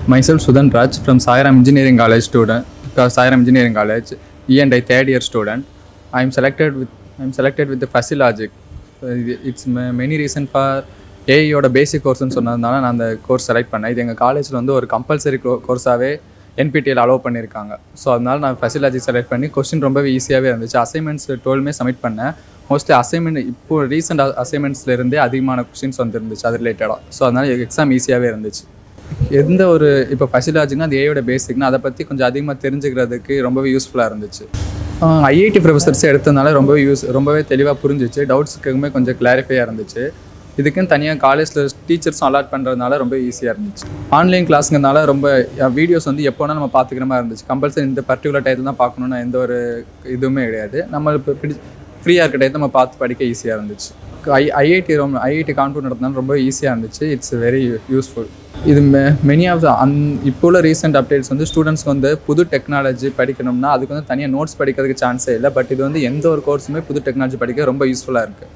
Myself Sudan Raj from Sairam Engineering College student. uh, Sairam Engineering College, E and I third year student. I am selected with I am selected with the Facilogic. Uh, இது- It's ma- many reason for ஏஐயோட பேசிக் கோர்ஸ்னு சொன்னதுனால நான் அந்த course select பண்ணேன் இது எங்கள் காலேஜில் வந்து ஒரு கம்பல்சரி கோர்ஸாகவே என்பிடிஎல் அலோவ் பண்ணியிருக்காங்க ஸோ அதனால நான் ஃபெசிலாஜி செலக்ட் பண்ணி கொஸ்டின் ரொம்பவே ஈஸியாகவே இருந்துச்சு அசைன்மெண்ட்ஸ் டுவெல்மே சப்மிட் பண்ணேன் மோஸ்ட்லி அசைன்மெண்ட் இப்போ ரீசெண்ட் அசைன்மெண்ட்ஸ்லேருந்தே அதிகமான கொஸ்டின்ஸ் வந்துருந்துச்சு அது ரிலேட்டடாக ஸோ அதனால எக்ஸாம் ஈஸியாகவே இருந்துச்சு எந்த ஒரு இப்போ ஃபெசிலாஜினா அது ஏயோட பேசிக்னா அதை பற்றி கொஞ்சம் அதிகமாக தெரிஞ்சுக்கிறதுக்கு ரொம்பவே யூஸ்ஃபுல்லாக இருந்துச்சு ஐஐடி ப்ரொஃபஸர்ஸ் எடுத்ததுனால ரொம்பவே யூஸ் ரொம்பவே தெளிவாக புரிஞ்சிச்சு டவுட்ஸுக்குமே கொஞ்சம் கிளாரிஃபையாக இருந்துச்சு இதுக்குன்னு தனியாக காலேஜில் டீச்சர்ஸும் அலாட் பண்ணுறதுனால ரொம்ப ஈஸியாக இருந்துச்சு ஆன்லைன் கிளாஸுங்கிறதுனால ரொம்ப வீடியோஸ் வந்து எப்போ வேணால் நம்ம பார்த்துக்கிற மாதிரி இருந்துச்சு கம்பல்சரி இந்த பர்டிகுலர் டயத்தில் தான் பார்க்கணுன்னு எந்த ஒரு இதுவுமே கிடையாது நம்ம இப்போ பிடி ஃப்ரீயாக இருக்க டயத்தை நம்ம பார்த்து படிக்க ஈஸியாக இருந்துச்சு ஐ ஐஐடி ரொம்ப ஐஐடி கான்பூர் நடத்தினாலும் ரொம்ப ஈஸியாக இருந்துச்சு இட்ஸ் வெரி யூஸ்ஃபுல் இது மெ மெனி ஆஃப் த அன் இப்போ உள்ள ரீசெண்ட் அப்டேட்ஸ் வந்து ஸ்டூடெண்ட்ஸ்க்கு வந்து புது டெக்னாலஜி படிக்கணும்னா அதுக்கு வந்து தனியாக நோட்ஸ் படிக்கிறதுக்கு சான்ஸே இல்லை பட் இது வந்து எந்த ஒரு கோர்ஸுமே புது டெக்னாலஜி படிக்க ரொம்ப யூஸ்ஃபுல்லாக இருக்குது